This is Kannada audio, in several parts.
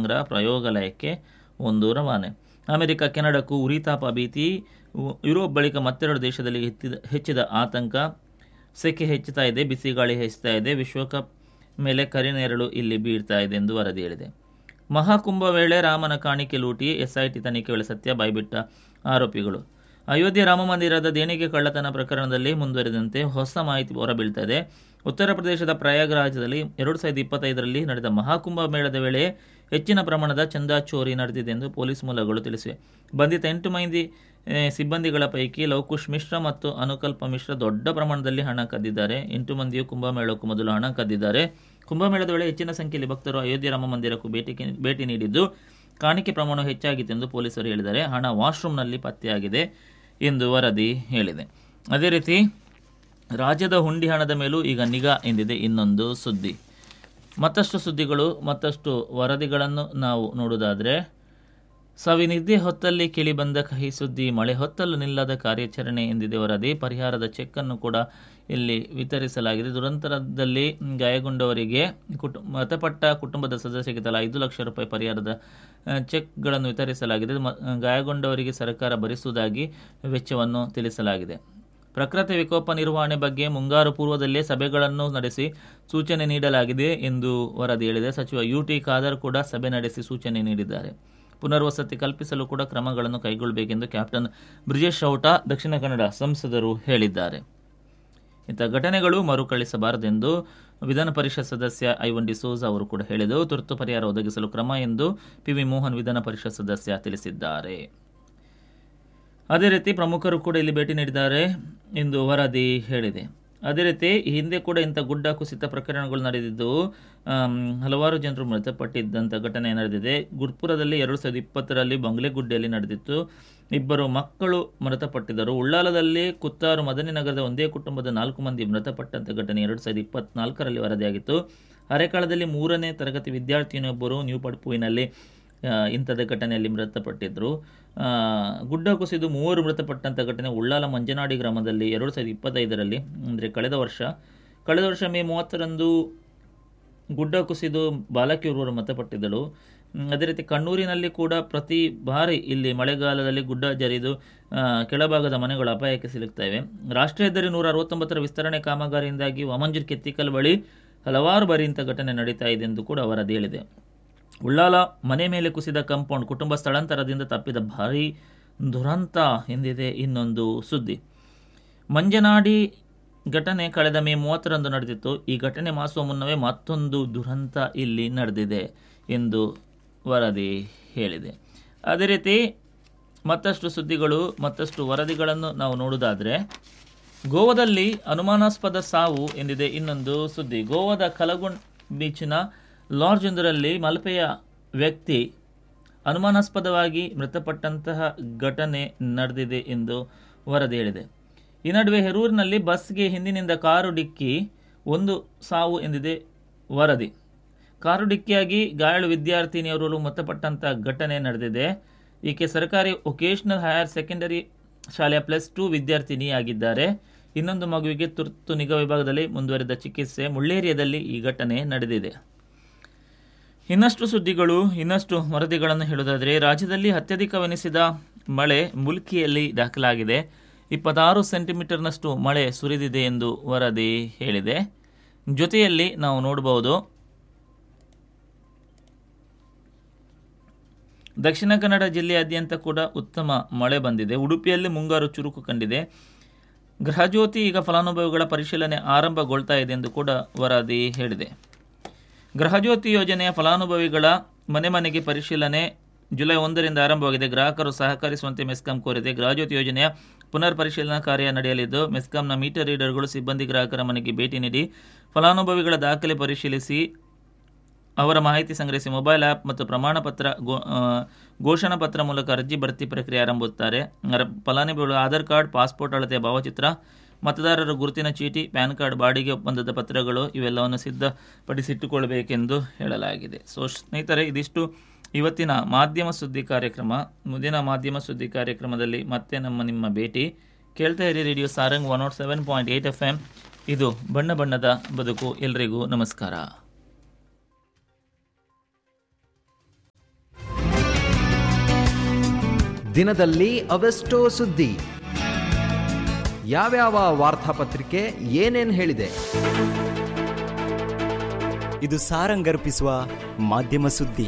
ಸಂಗ್ರಹ ಪ್ರಯೋಗಾಲಯಕ್ಕೆ ಒಂದು ರವಾನೆ ಅಮೆರಿಕ ಕೆನಡಕ್ಕೂ ಉರಿತಾಪ ಭೀತಿ ಉ- ಯುರೋಪ್ ಬಳಿಕ ಮತ್ತೆರಡು ದೇಶದಲ್ಲಿ ಹೆಚ್ಚಿದ ಹೆಚ್ಚಿದ ಆತಂಕ ಸೆಕೆ ಹೆಚ್ಚುತ್ತಾ ಇದೆ ಬಿಸಿ ಗಾಳಿ ಹೆಚ್ಚುತ್ತಾ ಇದೆ ವಿಶ್ವಕಪ್ ಮೇಲೆ ಕರಿನೆರಳು ಇಲ್ಲಿ ಬೀಳ್ತಾ ಇದೆ ಎಂದು ವರದಿ ಹೇಳಿದೆ ಮಹಾಕುಂಭ ವೇಳೆ ರಾಮನ ಕಾಣಿಕೆ ಲೂಟಿ ಎಸ್ಐಟಿ ತನಿಖೆ ವೇಳೆ ಸತ್ಯ ಬಾಯ್ಬಿಟ್ಟ ಆರೋಪಿಗಳು ಅಯೋಧ್ಯೆ ರಾಮ ಮಂದಿರದ ದೇಣಿಗೆ ಕಳ್ಳತನ ಪ್ರಕರಣದಲ್ಲಿ ಮುಂದುವರೆದಂತೆ ಹೊಸ ಮಾಹಿತಿ ಹೊರಬೀಳ್ತಾ ಇದೆ ಉತ್ತರ ಪ್ರದೇಶದ ಪ್ರಯಾಗರಾಜದಲ್ಲಿ ಎರಡು ಸಾವಿರದ ಇಪ್ಪತ್ತೈದರಲ್ಲಿ ನಡೆದ ಮಹಾಕುಂಭ ಮೇಳದ ವೇಳೆ ಹೆಚ್ಚಿನ ಪ್ರಮಾಣದ ಚಂದಾ ಚೋರಿ ನಡೆದಿದೆ ಎಂದು ಪೊಲೀಸ್ ಮೂಲಗಳು ತಿಳಿಸಿವೆ ಬಂಧಿತ ಎಂಟು ಮಂದಿ ಆ, ಸಿಬ್ಬಂದಿಗಳ ಪೈಕಿ ಲವಕುಶ್ ಮಿಶ್ರಾ ಮತ್ತು ಅನುಕಲ್ಪ ಮಿಶ್ರಾ ದೊಡ್ಡ ಪ್ರಮಾಣದಲ್ಲಿ ಹಣ ಕದ್ದಿದ್ದಾರೆ ಎಂಟು ಮಂದಿಯು ಕುಂಭಮೇಳಕ್ಕೂ ಮೊದಲು ಹಣ ಕದ್ದಿದ್ದಾರೆ ಕುಂಭಮೇಳದ ವೇಳೆ ಹೆಚ್ಚಿನ ಸಂಖ್ಯೆಯಲ್ಲಿ ಭಕ್ತರು ಅಯೋಧ್ಯೆ ರಾಮ ಮಂದಿರಕ್ಕೂ ಭೇಟಿ ಭೇಟಿ ನೀಡಿದ್ದು ಕಾಣಿಕೆ ಪ್ರಮಾಣ ಹೆಚ್ಚಾಗಿತ್ತು ಎಂದು ಪೊಲೀಸರು ಹೇಳಿದ್ದಾರೆ ಹಣ ವಾಶ್ರೂಮ್ನಲ್ಲಿ ಪತ್ತೆಯಾಗಿದೆ ಎಂದು ವರದಿ ಹೇಳಿದೆ ಅದೇ ರೀತಿ ರಾಜ್ಯದ ಹುಂಡಿ ಹಣದ ಮೇಲೂ ಈಗ ನಿಗಾ ಎಂದಿದೆ ಇನ್ನೊಂದು ಸುದ್ದಿ ಮತ್ತಷ್ಟು ಸುದ್ದಿಗಳು ಮತ್ತಷ್ಟು ವರದಿಗಳನ್ನು ನಾವು ನೋಡುವುದಾದರೆ ಸವಿನಿದ್ದೆ ಹೊತ್ತಲ್ಲಿ ಕೇಳಿಬಂದ ಕಹಿ ಸುದ್ದಿ ಮಳೆ ಹೊತ್ತಲು ನಿಲ್ಲದ ಕಾರ್ಯಾಚರಣೆ ಎಂದಿದೆ ವರದಿ ಪರಿಹಾರದ ಚೆಕ್ ಅನ್ನು ಕೂಡ ಇಲ್ಲಿ ವಿತರಿಸಲಾಗಿದೆ ದುರಂತರದಲ್ಲಿ ಗಾಯಗೊಂಡವರಿಗೆ ಕುಟುಂಬ ಮೃತಪಟ್ಟ ಕುಟುಂಬದ ಸದಸ್ಯರಿಗೆ ತಲಾ ಐದು ಲಕ್ಷ ರೂಪಾಯಿ ಪರಿಹಾರದ ಆ, ಚೆಕ್ಗಳನ್ನು ವಿತರಿಸಲಾಗಿದೆ ಮ- ಗಾಯಗೊಂಡವರಿಗೆ ಸರ್ಕಾರ ಭರಿಸುವುದಾಗಿ ವೆಚ್ಚವನ್ನು ತಿಳಿಸಲಾಗಿದೆ ಪ್ರಕೃತಿ ವಿಕೋಪ ನಿರ್ವಹಣೆ ಬಗ್ಗೆ ಮುಂಗಾರು ಪೂರ್ವದಲ್ಲೇ ಸಭೆಗಳನ್ನು ನಡೆಸಿ ಸೂಚನೆ ನೀಡಲಾಗಿದೆ ಎಂದು ವರದಿ ಹೇಳಿದೆ ಸಚಿವ ಯು ಟಿ ಖಾದರ್ ಕೂಡ ಸಭೆ ನಡೆಸಿ ಸೂಚನೆ ನೀಡಿದ್ದಾರೆ ಪುನರ್ವಸತಿ ಕಲ್ಪಿಸಲು ಕೂಡ ಕ್ರಮಗಳನ್ನು ಕೈಗೊಳ್ಳಬೇಕೆಂದು ಕ್ಯಾಪ್ಟನ್ ಬ್ರಿಜೇಶ್ ಚೌಟ ದಕ್ಷಿಣ ಕನ್ನಡ ಸಂಸದರು ಹೇಳಿದ್ದಾರೆ ಇಂಥ ಘಟನೆಗಳು ಮರುಕಳಿಸಬಾರದೆಂದು ವಿಧಾನ ಪರಿಷತ್ ಸದಸ್ಯ ಐವನ್ ಡಿಸೋಜ್ ಅವರು ಕೂಡ ಹೇಳಿದರು ತುರ್ತು ಪರಿಹಾರ ಒದಗಿಸಲು ಕ್ರಮ ಎಂದು ಪಿ ವಿ ಮೋಹನ್ ವಿಧಾನ ಪರಿಷತ್ ಸದಸ್ಯ ತಿಳಿಸಿದ್ದಾರೆ ಅದೇ ರೀತಿ ಪ್ರಮುಖರು ಕೂಡ ಇಲ್ಲಿ ಭೇಟಿ ನೀಡಿದ್ದಾರೆ ಎಂದು ವರದಿ ಹೇಳಿದೆ ಅದೇ ರೀತಿ ಈ ಹಿಂದೆ ಕೂಡ ಇಂಥ ಗುಡ್ಡ ಕುಸಿತ ಪ್ರಕರಣಗಳು ನಡೆದಿದ್ದು ಆಮ್, ಹಲವಾರು ಜನರು ಮೃತಪಟ್ಟಿದ್ದಂಥ ಘಟನೆ ನಡೆದಿದೆ ಗುರ್ಪುರದಲ್ಲಿ ಎರಡು ಸಾವಿರದ ಇಪ್ಪತ್ತರಲ್ಲಿ ಬಂಗ್ಲೆಗುಡ್ಡೆಯಲ್ಲಿ ನಡೆದಿತ್ತು ಇಬ್ಬರು ಮಕ್ಕಳು ಮೃತಪಟ್ಟಿದ್ದರು ಉಳ್ಳಾಲದಲ್ಲಿ ಕುತ್ತಾರು ಮದನಿ ನಗರದ ಒಂದೇ ಕುಟುಂಬದ ನಾಲ್ಕು ಮಂದಿ ಮೃತಪಟ್ಟಂಥ ಘಟನೆ ಎರಡು ಸಾವಿರದ ಇಪ್ಪತ್ನಾಲ್ಕರಲ್ಲಿ ವರದಿಯಾಗಿತ್ತು ಅರೆಕಾಳದಲ್ಲಿ ಮೂರನೇ ತರಗತಿ ವಿದ್ಯಾರ್ಥಿನಿಯೊಬ್ಬರು ನ್ಯೂ ಪಡ್ಪುವಿನಲ್ಲಿ ಆ, ಇಂಥದ್ದೇ ಘಟನೆಯಲ್ಲಿ ಮೃತಪಟ್ಟಿದ್ದರು ಆ, ಗುಡ್ಡ ಕುಸಿದು ಮೂವರು ಮೃತಪಟ್ಟಂಥ ಘಟನೆ ಉಳ್ಳಾಲ ಮಂಜನಾಡಿ ಗ್ರಾಮದಲ್ಲಿ ಎರಡು ಸಾವಿರದ ಇಪ್ಪತ್ತೈದರಲ್ಲಿ ಅಂದರೆ ಕಳೆದ ವರ್ಷ ಕಳೆದ ವರ್ಷ ಮೇ ಮೂವತ್ತರಂದು ಗುಡ್ಡ ಕುಸಿದು ಬಾಲಕಿಯೋರ್ವರು ಮೃತಪಟ್ಟಿದ್ದಳು ಹ್ಮ್, ಅದೇ ರೀತಿ ಕಣ್ಣೂರಿನಲ್ಲಿ ಕೂಡ ಪ್ರತಿ ಬಾರಿ ಇಲ್ಲಿ ಮಳೆಗಾಲದಲ್ಲಿ ಗುಡ್ಡ ಜರಿದು ಆ, ಕೆಳಭಾಗದ ಮನೆಗಳು ಅಪಾಯಕ್ಕೆ ಸಿಲುಕ್ತವೆ ರಾಷ್ಟ್ರೀಯ ಹೆದ್ದಾರಿ ನೂರ ಅರವತ್ತೊಂಬತ್ತರ ವಿಸ್ತರಣೆ ಕಾಮಗಾರಿಯಿಂದಾಗಿ ವಾಮಂಜೂರ್ ಕೆತ್ತಿಕಲ್ ಬಳಿ ಹಲವಾರು ಬಾರಿ ಇಂಥ ಘಟನೆ ನಡೀತಾ ಇದೆ ಎಂದು ಕೂಡ ವರದಿ ಹೇಳಿದೆ ಉಳ್ಳಾಲ ಮನೆ ಮೇಲೆ ಕುಸಿದ ಕಾಂಪೌಂಡ್ ಕುಟುಂಬ ಸ್ಥಳಾಂತರದಿಂದ ತಪ್ಪಿದ ಭಾರೀ ದುರಂತ ಎಂದಿದೆ ಇನ್ನೊಂದು ಸುದ್ದಿ ಮಂಜನಾಡಿ ಘಟನೆ ಕಳೆದ ಮೇ ಮೂವತ್ತರಂದು ನಡೆದಿತ್ತು ಈ ಘಟನೆ ಮಾಸುವ ಮುನ್ನವೇ ಮತ್ತೊಂದು ದುರಂತ ಇಲ್ಲಿ ನಡೆದಿದೆ ಎಂದು ವರದಿ ಹೇಳಿದೆ ಅದೇ ರೀತಿ ಮತ್ತಷ್ಟು ಸುದ್ದಿಗಳು ಮತ್ತಷ್ಟು ವರದಿಗಳನ್ನು ನಾವು ನೋಡುವುದಾದರೆ ಗೋವಾದಲ್ಲಿ ಅನುಮಾನಾಸ್ಪದ ಸಾವು ಎಂದಿದೆ ಇನ್ನೊಂದು ಸುದ್ದಿ ಗೋವಾದ ಕಲಗುಂಡ್ ಬೀಚಿನ ಲಾಡ್ಜ್ ಒಂದರಲ್ಲಿ ಮಲ್ಪೆಯ ವ್ಯಕ್ತಿ ಅನುಮಾನಾಸ್ಪದವಾಗಿ ಮೃತಪಟ್ಟಂತಹ ಘಟನೆ ನಡೆದಿದೆ ಎಂದು ವರದಿ ಹೇಳಿದೆ ಈ ನಡುವೆ ಹೆರೂರಿನಲ್ಲಿ ಬಸ್ಗೆ ಹಿಂದಿನಿಂದ ಕಾರು ಡಿಕ್ಕಿ ಒಂದು ಸಾವು ಎಂದಿದೆ ವರದಿ ಕಾರು ಡಿಕ್ಕಿಯಾಗಿ ಗಾಯಾಳು ವಿದ್ಯಾರ್ಥಿನಿಯವರು ಮೃತಪಟ್ಟಂಥ ಘಟನೆ ನಡೆದಿದೆ ಈಕೆ ಸರ್ಕಾರಿ ವೊಕೇಶನಲ್ ಹೈಯರ್ ಸೆಕೆಂಡರಿ ಶಾಲೆಯ ಪ್ಲಸ್ ಟು ವಿದ್ಯಾರ್ಥಿನಿಯಾಗಿದ್ದಾರೆ ಇನ್ನೊಂದು ಮಗುವಿಗೆ ತುರ್ತು ನಿಗಾ ವಿಭಾಗದಲ್ಲಿ ಮುಂದುವರಿದ ಚಿಕಿತ್ಸೆ ಮುಳ್ಳೇರಿಯಾದಲ್ಲಿ ಈ ಘಟನೆ ನಡೆದಿದೆ ಇನ್ನಷ್ಟು ಸುದ್ದಿಗಳು ಇನ್ನಷ್ಟು ವರದಿಗಳನ್ನು ಹೇಳುವುದಾದರೆ ರಾಜ್ಯದಲ್ಲಿ ಅತ್ಯಧಿಕವೆನಿಸಿದ ಮಳೆ ಮುಲ್ಕಿಯಲ್ಲಿ ದಾಖಲಾಗಿದೆ ಇಪ್ಪತ್ತಾರು ಸೆಂಟಿಮೀಟರ್ನಷ್ಟು ಮಳೆ ಸುರಿದಿದೆ ಎಂದು ವರದಿ ಹೇಳಿದೆ ಜೊತೆಯಲ್ಲಿ ನಾವು ನೋಡಬಹುದು ದಕ್ಷಿಣ ಕನ್ನಡ ಜಿಲ್ಲೆಯಾದ್ಯಂತ ಕೂಡ ಉತ್ತಮ ಮಳೆ ಬಂದಿದೆ ಉಡುಪಿಯಲ್ಲಿ ಮುಂಗಾರು ಚುರುಕು ಕಂಡಿದೆ ಗೃಹಜ್ಯೋತಿ ಈಗ ಫಲಾನುಭವಿಗಳ ಪರಿಶೀಲನೆ ಆರಂಭಗೊಳ್ತಾ ಇದೆ ಎಂದು ಕೂಡ ವರದಿ ಹೇಳಿದೆ ಗೃಹಜ್ಯೋತಿ ಯೋಜನೆಯ ಫಲಾನುಭವಿಗಳ ಮನೆ ಮನೆಗೆ ಪರಿಶೀಲನೆ ಜುಲೈ ಒಂದರಿಂದ ಆರಂಭವಾಗಿದೆ ಗ್ರಾಹಕರು ಸಹಕರಿಸುವಂತೆ ಮೆಸ್ಕಾಂ ಕೋರಿದೆ ಗೃಹಜ್ಯೋತಿ ಯೋಜನೆಯ ಪುನರ್ ಪರಿಶೀಲನಾ ಕಾರ್ಯ ನಡೆಯಲಿದ್ದು ಮೆಸ್ಕಾಂನ ಮೀಟರ್ ರೀಡರ್ಗಳು ಸಿಬ್ಬಂದಿ ಗ್ರಾಹಕರ ಮನೆಗೆ ಭೇಟಿ ನೀಡಿ ಫಲಾನುಭವಿಗಳ ದಾಖಲೆ ಪರಿಶೀಲಿಸಿ ಅವರ ಮಾಹಿತಿ ಸಂಗ್ರಹಿಸಿ ಮೊಬೈಲ್ ಆ್ಯಪ್ ಮತ್ತು ಪ್ರಮಾಣ ಪತ್ರ ಗೋ ಆ, ಘೋಷಣಾ ಪತ್ರ ಮೂಲಕ ಅರ್ಜಿ ಭರ್ತಿ ಪ್ರಕ್ರಿಯೆ ಆರಂಭಿಸುತ್ತಾರೆ ಅರ- ಫಲಾನುಭವಿಗಳು ಆಧಾರ್ ಕಾರ್ಡ್ ಪಾಸ್ಪೋರ್ಟ್ ಅಳತೆಯ ಭಾವಚಿತ್ರ ಮತದಾರರ ಗುರುತಿನ ಚೀಟಿ ಪ್ಯಾನ್ ಕಾರ್ಡ್ ಬಾಡಿಗೆ ಒಪ್ಪಂದದ ಪತ್ರಗಳು ಇವೆಲ್ಲವನ್ನು ಸಿದ್ಧಪಡಿಸಿಟ್ಟುಕೊಳ್ಳಬೇಕೆಂದು ಹೇಳಲಾಗಿದೆ ಸೊ ಸ್ನೇಹಿತರೆ ಇದಿಷ್ಟು ಇವತ್ತಿನ ಮಾಧ್ಯಮ ಸುದ್ದಿ ಕಾರ್ಯಕ್ರಮ ಮುಂದಿನ ಮಾಧ್ಯಮ ಸುದ್ದಿ ಕಾರ್ಯಕ್ರಮದಲ್ಲಿ ಮತ್ತೆ ನಮ್ಮ ನಿಮ್ಮ ಭೇಟಿ ಕೇಳ್ತಾ ಇರಿ radio Sarang one nought seven point eight F M ಇದು ಬಣ್ಣ ಬಣ್ಣದ ಬದುಕು ಎಲ್ರಿಗೂ ನಮಸ್ಕಾರ ದಿನದಲ್ಲಿ ಅವೆಷ್ಟೋ ಸುದ್ದಿ ಯಾವ್ಯಾವ ವಾರ್ತಾಪತ್ರಿಕೆ ಏನೇನ್ ಹೇಳಿದೆ ಇದು ಸಾರಂಗರ್ಪಿಸುವ ಮಾಧ್ಯಮ ಸುದ್ದಿ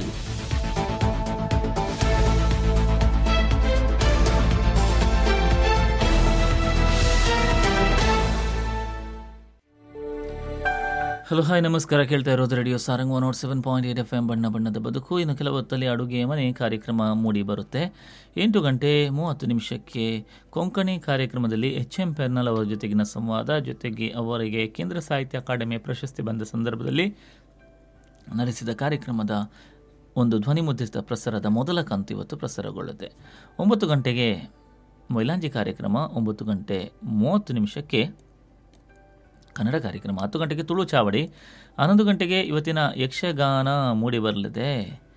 ಹಲೋ ಹಾಯ್ ನಮಸ್ಕಾರ ಕೇಳ್ತಾ ಇರೋದು radio Sarang one nought seven point eight F M ಬಣ್ಣ ಬಣ್ಣದ ಬದುಕು ಇನ್ನು ಕೆಲವು ಹೊತ್ತಲ್ಲಿ ಅಡುಗೆ ಮನೆ ಕಾರ್ಯಕ್ರಮ ಮೂಡಿ ಬರುತ್ತೆ ಎಂಟು ಗಂಟೆ ಮೂವತ್ತು ನಿಮಿಷಕ್ಕೆ ಕೊಂಕಣಿ ಕಾರ್ಯಕ್ರಮದಲ್ಲಿ ಎಚ್ ಎಂ ಪೆರ್ನಲ್ ಅವರ ಜೊತೆಗಿನ ಸಂವಾದ ಜೊತೆಗೆ ಅವರಿಗೆ ಕೇಂದ್ರ ಸಾಹಿತ್ಯ ಅಕಾಡೆಮಿ ಪ್ರಶಸ್ತಿ ಬಂದ ಸಂದರ್ಭದಲ್ಲಿ ನಡೆಸಿದ ಕಾರ್ಯಕ್ರಮದ ಒಂದು ಧ್ವನಿಮುದ್ರಿತ ಪ್ರಸಾರದ ಮೊದಲ ಕಂತು ಇವತ್ತು ಪ್ರಸಾರಗೊಳ್ಳುತ್ತೆ ಒಂಬತ್ತು ಗಂಟೆಗೆ ಮೈಲಾಂಜಿ ಕಾರ್ಯಕ್ರಮ ಒಂಬತ್ತು ಗಂಟೆ ಮೂವತ್ತು ನಿಮಿಷಕ್ಕೆ ಕನ್ನಡ ಕಾರ್ಯಕ್ರಮ ಹತ್ತು ಗಂಟೆಗೆ ತುಳು ಚಾವಡಿ ಹನ್ನೊಂದು ಗಂಟೆಗೆ ಇವತ್ತಿನ ಯಕ್ಷಗಾನ ಮೂಡಿ ಬರಲಿದೆ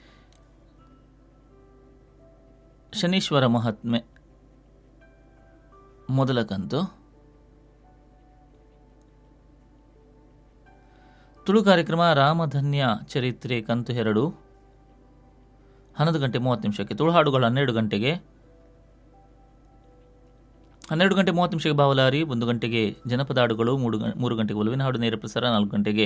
ಶನೀಶ್ವರ ಮಹಾತ್ಮೆ ಮೊದಲ ಕಂತು ತುಳು ಕಾರ್ಯಕ್ರಮ ರಾಮಧನ್ಯ ಚರಿತ್ರೆ ಕಂತು ಎರಡು ಹನ್ನೊಂದು ಗಂಟೆ ಮೂವತ್ತು ನಿಮಿಷಕ್ಕೆ ತುಳು ಹಾಡುಗಳು ಹನ್ನೆರಡು ಗಂಟೆಗೆ ಹನ್ನೆರಡು ಗಂಟೆ ಮೂವತ್ತು ನಿಮಿಷಕ್ಕೆ ಬಾವಲಾರಿ ಒಂದು ಗಂಟೆಗೆ ಜನಪದ ಹಾಡುಗಳು ಮೂರು ಗಂ- ಮೂರು ಗಂಟೆಗೆ ಒಲವಿನ ಹಾಡು ನೇರ ಪ್ರಸಾರ ನಾಲ್ಕು ಗಂಟೆಗೆ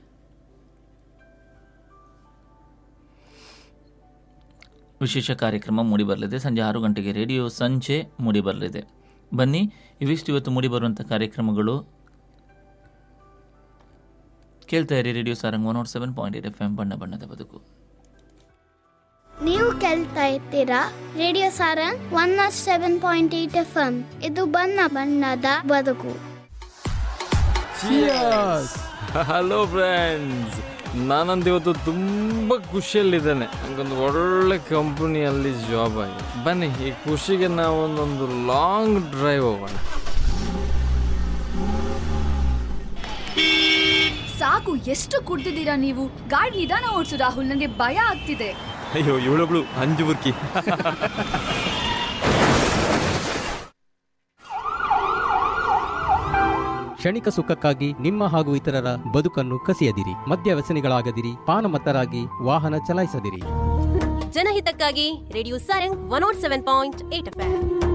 ವಿಶೇಷ ಕಾರ್ಯಕ್ರಮ ಮೂಡಿಬರಲಿದೆ ಸಂಜೆ ಆರು ಗಂಟೆಗೆ ರೇಡಿಯೋ ಸಂಜೆ ಮೂಡಿಬರಲಿದೆ ಬನ್ನಿ ಇವಿಷ್ಟು ಇವತ್ತು ಮೂಡಿಬರುವಂಥ ಕಾರ್ಯಕ್ರಮಗಳು ಕೇಳ್ತಾ ಇರಿ radio Sarang one nought seven point eight F M ಬಣ್ಣ ಬಣ್ಣದ ಬದುಕು ನೀವು ಕೇಳ್ತಾ ಇರ್ತೀರಾ radio Sarang one nought seven point eight F M ಇದು ಬಣ್ಣ ಬಣ್ಣದ ಬದುಕು ಹಲೋ ಫ್ರೆಂಡ್ಸ್ ನಾನಂತ ಇವತ್ತು ತುಂಬ ಖುಷಿಯಲ್ಲಿದ್ದೇನೆ ನನಗೊಂದು ಒಳ್ಳೆ ಕಂಪನಿಯಲ್ಲಿ ಜಾಬ್ ಆಗಿದೆ ಬನ್ನಿ ಈ ಖುಷಿಗೆ ನಾವು ಒಂದೊಂದು ಲಾಂಗ್ ಡ್ರೈವ್ ಹೋಗೋಣ ಸಾಕು ಎಷ್ಟು ಕುಡ್ದಿದ್ದೀರಾ ನೀವು ಗಾಡಿ ನಿಧಾನ ಓಡಿಸು ರಾಹುಲ್ ನನಗೆ ಭಯ ಆಗ್ತಿದೆ ಅಯ್ಯೋ ಇವಳೊಬ್ಳು ಅಂಜು ಬುರ್ಕಿ ಕ್ಷಣಿಕ ಸುಖಕ್ಕಾಗಿ ನಿಮ್ಮ ಹಾಗೂ ಇತರರ ಬದುಕನ್ನು ಕಸಿಯದಿರಿ ಮದ್ಯ ವ್ಯಸನಿಗಳಾಗದಿರಿ ಪಾನಮತ್ತರಾಗಿ ವಾಹನ ಚಲಾಯಿಸದಿರಿ ಜನಹಿತಕ್ಕಾಗಿ radio Sarang one nought seven point eight F